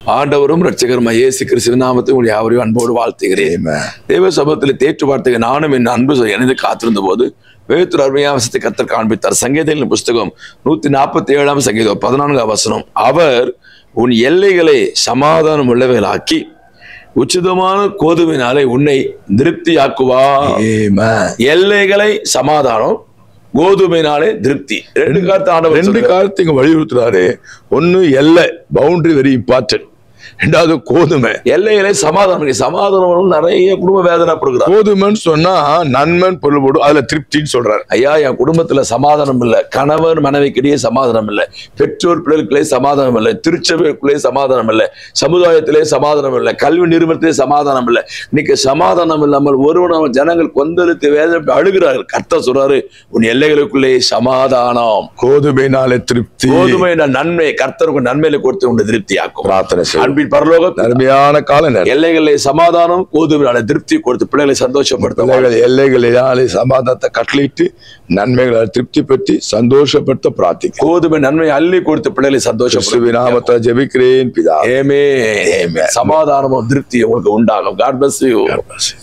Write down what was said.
ஆண்டவரும் ரட்சகருமா இயேசு கிறிஸ்துவின் நாமத்தை உங்களை யாவரையும் அன்போடு வாழ்த்துகிறேன் Amen. தேவ சபத்தில் தேற்று வார்த்தைக்கு நானும் என் அன்பு இணைந்து காத்திருந்த போது வேத்துர் அருமையான வசத்தை கத்தர் காண்பித்தார் சங்கீதங்களின் புஸ்தகம் நூத்தி நாற்பத்தி ஏழாம் சங்கீதம் பதினான்காம் வசனம் அவர் உன் எல்லைகளை சமாதானம் உள்ளவைகளாக்கி உச்சிதமான கோதுமையினாலே உன்னை திருப்தியாக்குவார் Amen. எல்லைகளை சமாதானம் கோதுமையினாலே திருப்தி ரெண்டு காத்து ஆண்டவர் ரெண்டு சொல்றார். காலத்தை இங்க வலியுறுத்துறாரு ஒண்ணு எல்லை பவுண்டரி வெரி இம்பார்ட்டன்ட் ரெண்டாவது கோதுமை எல்லைகளை சமாதானம் சமாதானம் நிறைய குடும்ப வேதனைப்படுகிறார் கோதுமைன்னு சொன்னா நன்மன் பொருள் போடும் அதுல திருப்தின்னு சொல்றாரு ஐயா என் குடும்பத்துல சமாதானம் இல்லை கணவன் மனைவிக்கிடையே சமாதானம் இல்லை பெற்றோர் பிள்ளைகளுக்குள்ளே சமாதானம் இல்லை திருச்சபைக்குள்ளே சமாதானம் இல்லை சமுதாயத்திலே சமாதானம் இல்லை கல்வி நிறுவனத்திலே சமாதானம் இல்லை இன்னைக்கு சமாதானம் இல்லாமல் ஒருவன் ஜனங்கள் கொந்தளித்து வேதனை அழுகிறார்கள் கர்த்த சொல்றாரு உன் எல்லைகளுக்குள்ளே சமாதானம் கோதுமைனால திருப்தி கோதுமை என்ற நன்மை கர்த்தருக்கு நன்மையில கொடுத்து உன்னை திருப்தியாக்கும் பிரார்த்தனை செய்யும் அன்பின் பரலோகம் அருமையான கால நேரம் எல்லைகளிலே சமாதானம் கோதுமையால திருப்தி கொடுத்து பிள்ளைகளை சந்தோஷப்படுத்தும் பிள்ளைகள் எல்லைகளினாலே சமாதானத்தை கட்டளையிட்டு நன்மைகளை திருப்தி பெற்று சந்தோஷப்படுத்த பிரார்த்திக்கிறேன் கோதுமை நன்மை அள்ளி கொடுத்து பிள்ளைகளை சந்தோஷப்படுத்தும் கிறிஸ்துவின் நாமத்தை ஜெபிக்கிறேன் பிதா ஏமே சமாதானமும் திருப்தி உங்களுக்கு உண்டாகும் காட் பிளஸ் யூ